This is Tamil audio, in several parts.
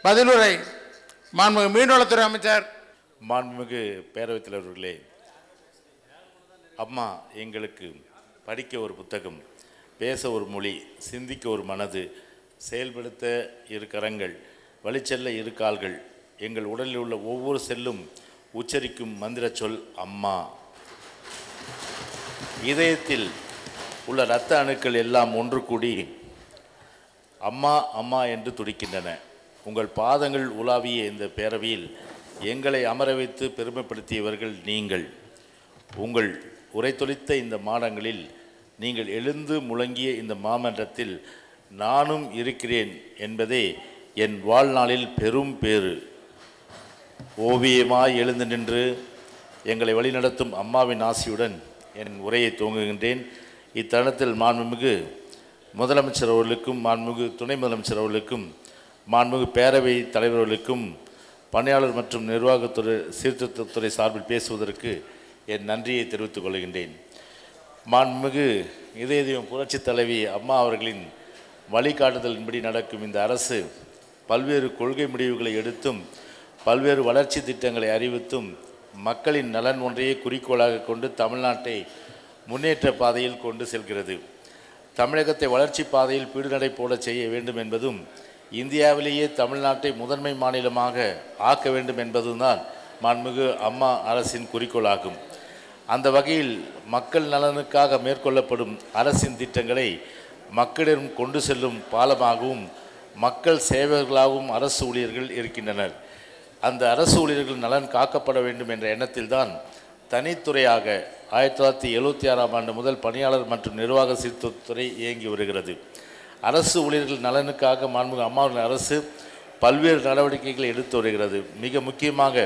பதிலுரை மாண்புமிகு மீன்வளத்துறை அமைச்சர் மாண்புமிகு பேரவைத் தலைவர்களே அம்மா எங்களுக்கு படிக்க ஒரு புத்தகம் பேச ஒரு மொழி சிந்திக்க ஒரு மனது செயல்படுத்த இரு கரங்கள் வழிச்செல்ல இரு கால்கள் எங்கள் உடலில் உள்ள ஒவ்வொரு செல்லும் உச்சரிக்கும் மந்திர சொல் அம்மா இதயத்தில் உள்ள இரத்த அணுக்கள் எல்லாம் ஒன்று கூடி அம்மா அம்மா என்று துடிக்கின்றன உங்கள் பாதங்கள் உலாவிய இந்த பேரவையில் எங்களை அமர வைத்து பெருமைப்படுத்தியவர்கள் நீங்கள் உங்கள் உரைத்தொலித்த இந்த மாடங்களில் நீங்கள் எழுந்து முழங்கிய இந்த மாமன்றத்தில் நானும் இருக்கிறேன் என்பதே என் வாழ்நாளில் பெரும் பேறு ஓவியமாய் எழுந்து நின்று எங்களை வழிநடத்தும் அம்மாவின் ஆசியுடன் என் உரையை துவங்குகின்றேன் இத்தருணத்தில் மாண்புமிகு முதலமைச்சர் அவர்களுக்கும் மாண்புமிகு துணை முதலமைச்சர் அவர்களுக்கும் மாண்புமிகு பேரவை தலைவர்களுக்கும் பணியாளர் மற்றும் நிர்வாகத்துறை சீர்திருத்தத்துறை சார்பில் பேசுவதற்கு என் நன்றியை தெரிவித்துக் கொள்கின்றேன் மாண்புமிகு இதய தெய்வம் புரட்சித் தலைவி அம்மா அவர்களின் வழிகாட்டுதலின்படி நடக்கும் இந்த அரசு பல்வேறு கொள்கை முடிவுகளை எடுத்தும் பல்வேறு வளர்ச்சி திட்டங்களை அறிவித்தும் மக்களின் நலன் ஒன்றையே குறிக்கோளாக கொண்டு தமிழ்நாட்டை முன்னேற்ற பாதையில் கொண்டு செல்கிறது தமிழகத்தை வளர்ச்சி பாதையில் பீடுநடை போடச் செய்ய வேண்டும் என்பதும் இந்தியாவிலேயே தமிழ்நாட்டை முதன்மை மாநிலமாக ஆக்க வேண்டும் என்பதுதான் மாண்புமிகு அம்மா அரசின் குறிக்கோளாகும் அந்த வகையில் மக்கள் நலனுக்காக மேற்கொள்ளப்படும் அரசின் திட்டங்களை மக்களிடம் கொண்டு செல்லும் பாலமாகவும் மக்கள் சேவகர்களாகவும் அரசு ஊழியர்கள் இருக்கின்றனர் அந்த அரசு ஊழியர்கள் நலன் காக்கப்பட வேண்டும் என்ற எண்ணத்தில்தான் தனித்துறையாக ஆயிரத்தி தொள்ளாயிரத்தி எழுபத்தி ஆறாம் ஆண்டு முதல் பணியாளர் மற்றும் நிர்வாக சீர்திருத்தத்துறை இயங்கி வருகிறது அரசு ஊழியர்கள் நலனுக்காக மாண்புமிகு அம்மாவின் அரசு பல்வேறு நடவடிக்கைகளை எடுத்து வருகிறது மிக முக்கியமாக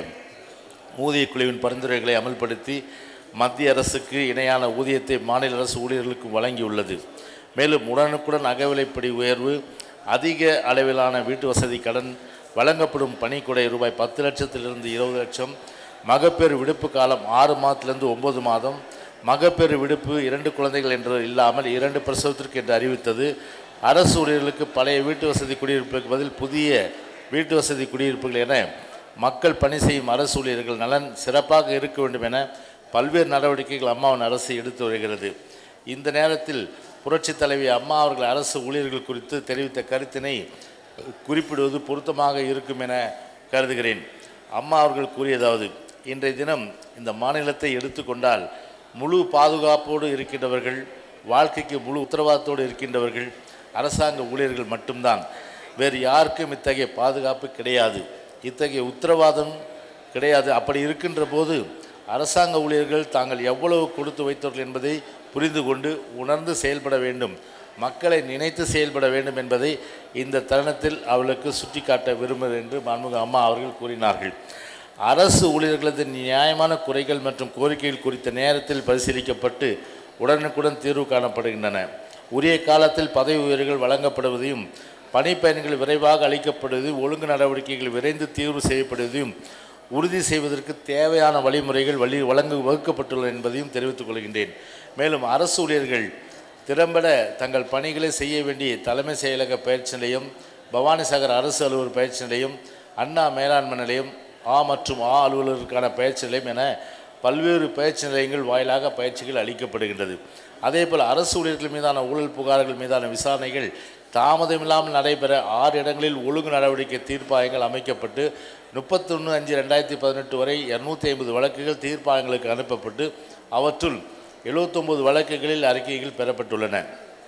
ஊதிய குழுவின் பரிந்துரைகளை அமல்படுத்தி மத்திய அரசுக்கு இணையான ஊதியத்தை மாநில அரசு ஊழியர்களுக்கு வழங்கியுள்ளது மேலும் உடனுக்குடன் அகவிலைப்படி உயர்வு அதிக அளவிலான வீட்டு வசதி கடன் வழங்கப்படும் பணிக்கொடை ரூபாய் பத்து லட்சத்திலிருந்து இருபது லட்சம் மகப்பேறு விடுப்பு காலம் ஆறு மாதத்திலிருந்து ஒன்பது மாதம் மகப்பேறு விடுப்பு இரண்டு குழந்தைகள் என்று இல்லாமல் இரண்டு பிரசவத்திற்கு என்று அறிவித்தது அரசு ஊழியர்களுக்கு பழைய வீட்டு வசதி குடியிருப்புக்கு பதில் புதிய வீட்டு வசதி குடியிருப்புகள் என மக்கள் பணி செய்யும் அரசு ஊழியர்கள் நலன் சிறப்பாக இருக்க வேண்டும் என பல்வேறு நடவடிக்கைகள் அம்மாவின் அரசு எடுத்து வருகிறது இந்த நேரத்தில் புரட்சித் தலைவி அம்மா அவர்கள் அரசு ஊழியர்கள் குறித்து தெரிவித்த கருத்தினை குறிப்பிடுவது பொருத்தமாக இருக்கும் என கருதுகிறேன் அம்மா அவர்கள் கூறியதாவது இன்றைய தினம் இந்த மாநிலத்தை எடுத்துக்கொண்டால் முழு பாதுகாப்போடு இருக்கின்றவர்கள் வாழ்க்கைக்கு முழு உத்தரவாதத்தோடு இருக்கின்றவர்கள் அரசாங்க ஊழியர்கள் மட்டும்தான் வேறு யாருக்கும் இத்தகைய பாதுகாப்பு கிடையாது இத்தகைய உத்தரவாதம் கிடையாது அப்படி இருக்கின்ற போது அரசாங்க ஊழியர்கள் தாங்கள் எவ்வளவு கொடுத்து வைத்தவர்கள் என்பதை புரிந்து கொண்டு உணர்ந்து செயல்பட வேண்டும் மக்களை நினைத்து செயல்பட வேண்டும் என்பதை இந்த தருணத்தில் அவர்களுக்கு சுட்டிக்காட்ட விரும்புகிறேன் என்று மாண்புமிகு அம்மா அவர்கள் கூறினார்கள் அரசு ஊழியர்களது நியாயமான குறைகள் மற்றும் கோரிக்கைகள் குறித்த நேரத்தில் பரிசீலிக்கப்பட்டு உடனுக்குடன் தீர்வு காணப்படுகின்றன உரிய காலத்தில் பதவி உயர்வுகள் வழங்கப்படுவதையும் பணிப்பயன்கள் விரைவாக அளிக்கப்படுவதையும் ஒழுங்கு நடவடிக்கைகள் விரைந்து தீர்வு செய்யப்படுவதையும் உறுதி செய்வதற்கு தேவையான வழிமுறைகள் வழி வழங்கு வகுக்கப்பட்டுள்ளன என்பதையும் தெரிவித்துக் கொள்கின்றேன் மேலும் அரசு ஊழியர்கள் திறம்பட தங்கள் பணிகளை செய்ய வேண்டிய தலைமை செயலக பயிற்சி நிலையம் பவானிசாகர் அரசு அலுவலர் பயிற்சி நிலையம் அண்ணா மேலாண்மை நிலையம் ஆ மற்றும் ஆ அலுவலருக்கான பயிற்சி நிலையம் என பல்வேறு பயிற்சி நிலையங்கள் வாயிலாக பயிற்சிகள் அளிக்கப்படுகின்றது அதேபோல் அரசு ஊழியர்கள் மீதான ஊழல் புகார்கள் மீதான விசாரணைகள் தாமதமில்லாமல் நடைபெற ஆறு இடங்களில் ஒழுங்கு நடவடிக்கை தீர்ப்பாயங்கள் அமைக்கப்பட்டு முப்பத்தொன்று அஞ்சு ரெண்டாயிரத்தி பதினெட்டு வரை இரநூத்தி ஐம்பது வழக்குகள் தீர்ப்பாயங்களுக்கு அனுப்பப்பட்டு அவற்றுள் எழுபத்தொம்பது வழக்குகளில் அறிக்கைகள் பெறப்பட்டுள்ளன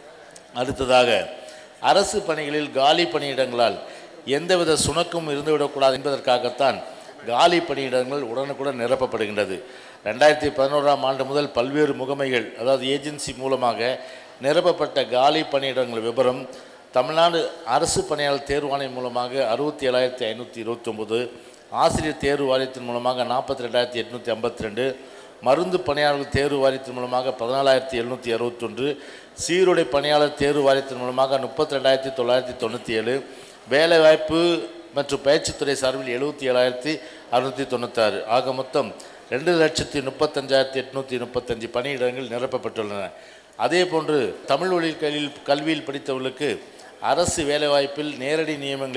அடுத்ததாக அரசு பணிகளில் காலி பணியிடங்களால் எந்தவித சுணக்கும் இருந்துவிடக்கூடாது என்பதற்காகத்தான் காலி பணியிடங்கள் உடனுக்குடன் நிரப்பப்படுகின்றது ரெண்டாயிரத்தி பதினோராம் ஆண்டு முதல் பல்வேறு முகமைகள் அதாவது ஏஜென்சி மூலமாக நிரப்பப்பட்ட காலி பணியிடங்கள் விவரம் தமிழ்நாடு அரசு பணியாளர் தேர்வாணையம் மூலமாக அறுபத்தி ஏழாயிரத்தி ஐநூற்றி இருபத்தொம்போது ஆசிரியர் தேர்வு வாரியத்தின் மூலமாக நாற்பத்தி ரெண்டாயிரத்தி எட்நூற்றி ஐம்பத்தி ரெண்டு மருந்து பணியாளர்கள் தேர்வு வாரியத்தின் மூலமாக பதினாலாயிரத்தி எழுநூற்றி அறுபத்தொன்று சீருடை பணியாளர் தேர்வு வாரியத்தின் மூலமாக முப்பத்தி ரெண்டாயிரத்தி தொள்ளாயிரத்தி தொண்ணூற்றி ஏழு வேலைவாய்ப்பு மற்றும் பயிற்சித்துறை சார்பில் எழுபத்தி ஏழாயிரத்தி அறுநூற்றி தொண்ணூத்தாறு ஆக மொத்தம் ரெண்டு லட்சத்தி முப்பத்தஞ்சாயிரத்தி எட்நூற்றி முப்பத்தஞ்சு பணியிடங்கள் நிரப்பப்பட்டுள்ளன அதே போன்று தமிழ் வழி கல்வியில் கல்வியில் படித்தவர்களுக்கு அரசு வேலைவாய்ப்பில் நேரடி நியமனங்களில்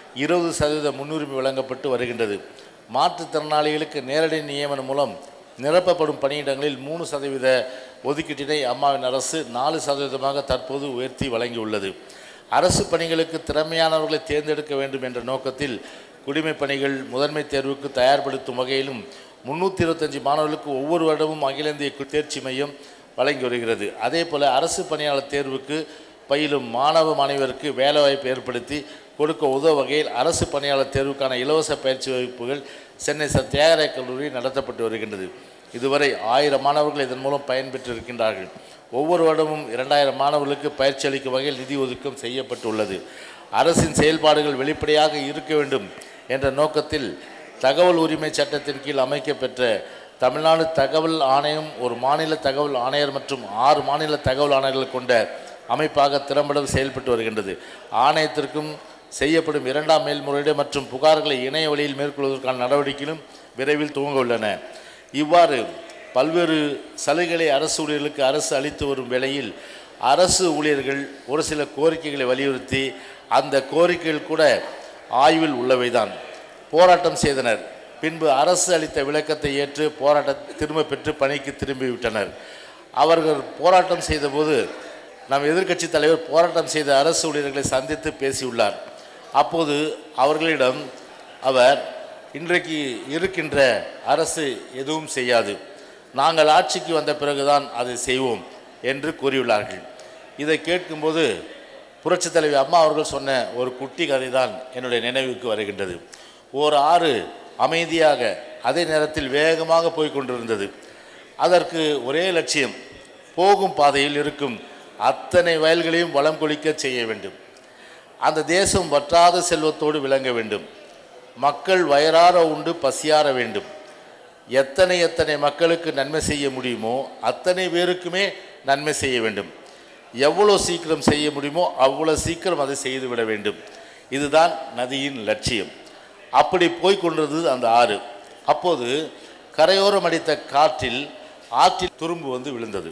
இருபது சதவீத முன்னுரிமை வழங்கப்பட்டு வருகின்றது மாற்றுத்திறனாளிகளுக்கு நேரடி நியமனம் மூலம் நிரப்பப்படும் பணியிடங்களில் மூணு சதவீத ஒதுக்கீட்டினை அம்மாவின் அரசு நாலு சதவீதமாக தற்போது உயர்த்தி வழங்கியுள்ளது அரசு பணிகளுக்கு திறமையானவர்களை தேர்ந்தெடுக்க வேண்டும் என்ற நோக்கத்தில் குடிமைப் பணிகள் முதன்மை தேர்வுக்கு தயார்படுத்தும் வகையிலும் முன்னூற்றி இருபத்தஞ்சி மாணவர்களுக்கு ஒவ்வொரு வருடமும் அகில இந்திய கு- தேர்ச்சி மையம் வழங்கி வருகிறது அதே போல் அரசு பணியாளர் தேர்வுக்கு பயிலும் மாணவ மாணவியருக்கு வேலைவாய்ப்பு ஏற்படுத்தி கொடுக்க உதவ வகையில் அரசு பணியாளர் தேர்வுக்கான இலவச பயிற்சி வகுப்புகள் சென்னை ச தியாகராய கல்லூரி நடத்தப்பட்டு வருகின்றது இதுவரை ஆயிரம் மாணவர்கள் இதன் மூலம் பயன்பெற்று இருக்கின்றார்கள் ஒவ்வொரு வருடமும் இரண்டாயிரம் மாணவர்களுக்கு பயிற்சி அளிக்கும் வகையில் நிதி ஒதுக்கம் செய்யப்பட்டுள்ளது அரசின் செயல்பாடுகள் வெளிப்படையாக இருக்க வேண்டும் என்ற நோக்கத்தில் தகவல் உரிமை சட்டத்தின் கீழ் அமைக்கப்பெற்ற தமிழ்நாடு தகவல் ஆணையம் ஒரு மாநில தகவல் ஆணையர் மற்றும் ஆறு மாநில தகவல் ஆணையர்கள் கொண்ட அமைப்பாக திறம்பட செயல்பட்டு வருகின்றது ஆணையத்திற்கும் செய்யப்படும் இரண்டாம் மேல்முறையீடு மற்றும் புகார்களை இணைய வழியில் மேற்கொள்வதற்கான நடவடிக்கைகளும் விரைவில் துவங்க உள்ளன இவ்வாறு பல்வேறு சலுகைகளை அரசு ஊழியர்களுக்கு அரசு அளித்து வரும் வேளையில் அரசு ஊழியர்கள் ஒரு சில கோரிக்கைகளை வலியுறுத்தி அந்த கோரிக்கைகள் கூட ஆய்வில் உள்ளவைதான் போராட்டம் செய்தனர் பின்பு அரசு அளித்த விளக்கத்தை ஏற்று போராட்டத்தை திரும்ப பெற்று பணிக்கு திரும்பிவிட்டனர் அவர்கள் போராட்டம் செய்தபோது நம் எதிர்க்கட்சி தலைவர் போராட்டம் செய்த அரசு ஊழியர்களை சந்தித்து பேசியுள்ளார் அப்போது அவர்களிடம் அவர் இன்றைக்கு இருக்கின்ற அரசு எதுவும் செய்யாது நாங்கள் ஆட்சிக்கு வந்த பிறகுதான் அதை செய்வோம் என்று கூறியுள்ளார்கள் இதை கேட்கும்போது புரட்சித் தலைவி அம்மா அவர்கள் சொன்ன ஒரு குட்டி கதை தான் என்னுடைய நினைவுக்கு வருகின்றது ஓர் ஆறு அமைதியாக அதே நேரத்தில் வேகமாக போய் கொண்டிருந்தது அதற்கு ஒரே லட்சியம் போகும் பாதையில் இருக்கும் அத்தனை வயல்களையும் வளம் கொளிக்க செய்ய வேண்டும் அந்த தேசம் வற்றாத செல்வத்தோடு விளங்க வேண்டும் மக்கள் வயறார உண்டு பசியார வேண்டும் எத்தனை எத்தனை மக்களுக்கு நன்மை செய்ய முடியுமோ அத்தனை பேருக்குமே நன்மை செய்ய வேண்டும் எவ்வளோ சீக்கிரம் செய்ய முடியுமோ அவ்வளோ சீக்கிரம் அதை செய்துவிட வேண்டும் இதுதான் நதியின் லட்சியம் அப்படி போய் கொண்டிருந்தது அந்த ஆறு அப்போது கரையோரம் அடித்த காற்றில் ஆற்றில் துரும்பு வந்து விழுந்தது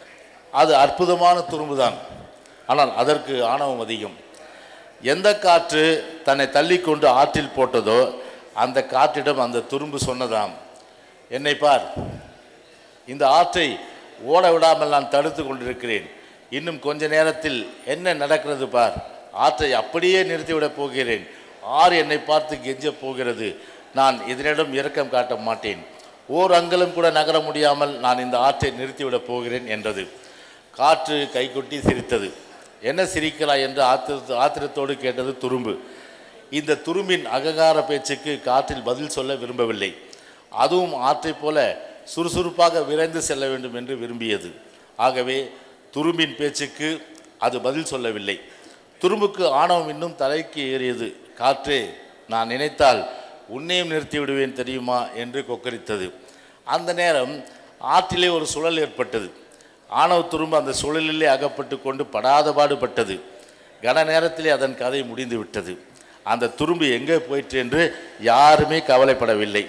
அது அற்புதமான துரும்பு தான் ஆனால் அதற்கு ஆணவம் அதிகம் எந்த காற்று தன்னை தள்ளிக்கொண்டு ஆற்றில் போட்டதோ அந்த காற்றிடம் அந்த துரும்பு சொன்னதாம் என்னை பார் இந்த ஆற்றை ஓட விடாமல் நான் தடுத்து கொண்டிருக்கிறேன் இன்னும் கொஞ்ச நேரத்தில் என்ன நடக்கிறது பார் ஆற்றை அப்படியே நிறுத்திவிடப் போகிறேன் ஆறு என்னை பார்த்து கெஞ்சப் போகிறது நான் இதனிடம் இரக்கம் காட்ட மாட்டேன் ஓர் அங்கலம் கூட நகர முடியாமல் நான் இந்த ஆற்றை நிறுத்திவிடப் போகிறேன் என்றது காற்று கைகொட்டி சிரித்தது என்ன சிரிக்கிறாய் என்று ஆத்திர ஆத்திரத்தோடு கேட்டது துரும்பு இந்த துரும்பின் அகங்கார பேச்சுக்கு காற்றில் பதில் சொல்ல விரும்பவில்லை அதுவும் ஆற்றைப் போல சுறுசுறுப்பாக விரைந்து செல்ல வேண்டும் என்று விரும்பியது ஆகவே துரும்பின் பேச்சுக்கு அது பதில் சொல்லவில்லை துரும்புக்கு ஆணவம் இன்னும் தலைக்கு ஏறியது காற்றே நான் நினைத்தால் உன்னையும் நிறுத்தி விடுவேன் தெரியுமா என்று கொக்கரித்தது அந்த நேரம் ஆற்றிலே ஒரு சுழல் ஏற்பட்டது ஆணவ துரும்பு அந்த சுழலிலே அகப்பட்டு கொண்டு படாத பாடுபட்டது கன நேரத்திலே அதன் கதை முடிந்து விட்டது அந்த துரும்பு எங்கே போயிற்று என்று யாருமே கவலைப்படவில்லை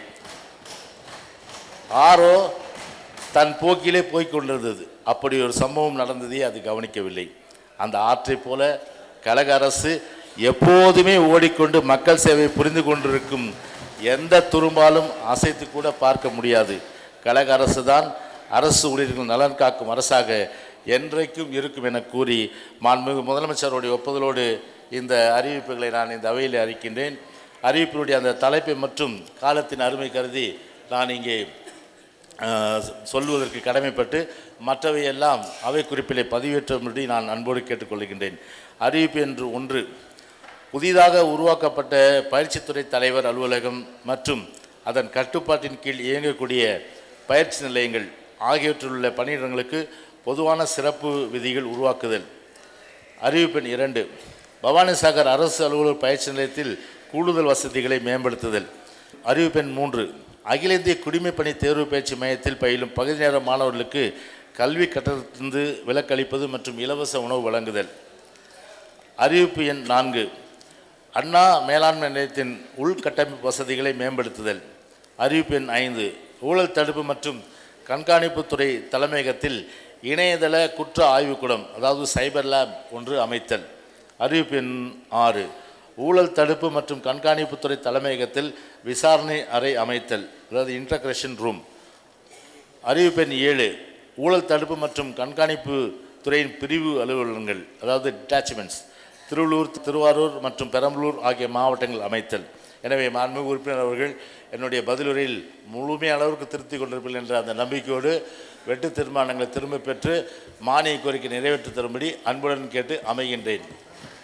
ஆரோ தன் போக்கிலே போய்க் கொண்டிருந்தது அப்படி ஒரு சம்பவம் நடந்ததை அது கவனிக்கவில்லை அந்த ஆற்றைப் போல கழக அரசு எப்போதுமே ஓடிக்கொண்டு மக்கள் சேவை புரிந்து கொண்டிருக்கும் எந்த துரும்பாலும் அசைத்து கூட பார்க்க முடியாது கழக அரசு தான் அரசு ஊழியர்கள் நலன் காக்கும் அரசாக என்றைக்கும் இருக்கும் என கூறி மாண்புமிகு முதலமைச்சருடைய ஒப்புதலோடு இந்த அறிவிப்புகளை நான் இந்த அவையில் அறிக்கின்றேன் அறிவிப்பினுடைய அந்த தலைப்பை மற்றும் காலத்தின் அருமை கருதி நான் இங்கே ஆஹ், சொல்வதற்கு கடமைப்பட்டு மற்றவையெல்லாம் அவை குறிப்பிலே பதிவேற்றும்படி நான் அன்போடு கேட்டுக்கொள்கின்றேன் அறிவிப்பு என்று ஒன்று புதிதாக உருவாக்கப்பட்ட பயிற்சித்துறை தலைவர் அலுவலகம் மற்றும் அதன் கட்டுப்பாட்டின் கீழ் இயங்கக்கூடிய பயிற்சி நிலையங்கள் ஆகியவற்றில் உள்ள பணியிடங்களுக்கு பொதுவான சிறப்பு விதிகள் உருவாக்குதல் அறிவிப்பெண் இரண்டு பவானிசாகர் அரசு அலுவலர் பயிற்சி நிலையத்தில் கூடுதல் வசதிகளை மேம்படுத்துதல் அறிவிப்பெண் மூன்று அகில இந்திய குடிமைப்பணி தேர்வு பயிற்சி மையத்தில் பயிலும் பகுதி நேர மாணவர்களுக்கு கல்வி கட்டணத்திலிருந்து விலக்களிப்பது மற்றும் இலவச உணவு வழங்குதல் அறிவிப்பு எண் நான்கு அண்ணா மேலாண்மை நிலையத்தின் உள்கட்டமைப்பு வசதிகளை மேம்படுத்துதல் அறிவிப்பு எண் ஐந்து ஊழல் தடுப்பு மற்றும் கண்காணிப்புத்துறை தலைமையகத்தில் இணையதள குற்ற ஆய்வுக்கூடம் அதாவது சைபர் லேப் ஒன்று அமைத்தல் அறிவிப்பு எண் ஆறு ஊழல் தடுப்பு மற்றும் கண்காணிப்புத்துறை தலைமையகத்தில் விசாரணை அறை அமைத்தல் அதாவது இன்டகிரேஷன் ரூம் அறிவிப்பெண் ஏழு ஊழல் தடுப்பு மற்றும் கண்காணிப்பு துறையின் பிரிவு அலுவலகங்கள் அதாவது டிட்டாச்மெண்ட்ஸ் திருவள்ளூர் திருவாரூர் மற்றும் பெரம்பலூர் ஆகிய மாவட்டங்கள் அமைத்தல் எனவே மாண்புமிகு உறுப்பினர் அவர்கள் என்னுடைய பதிலுரையில் முழுமையான அளவுக்கு திருத்திக் கொண்டிருப்பீர்கள் என்ற அந்த நம்பிக்கையோடு வெட்டு தீர்மானங்களை திரும்பப் பெற்று மானிய கோரிக்கை நிறைவேற்றி தரும்படி அன்புடன் கேட்டு அமைகின்றேன்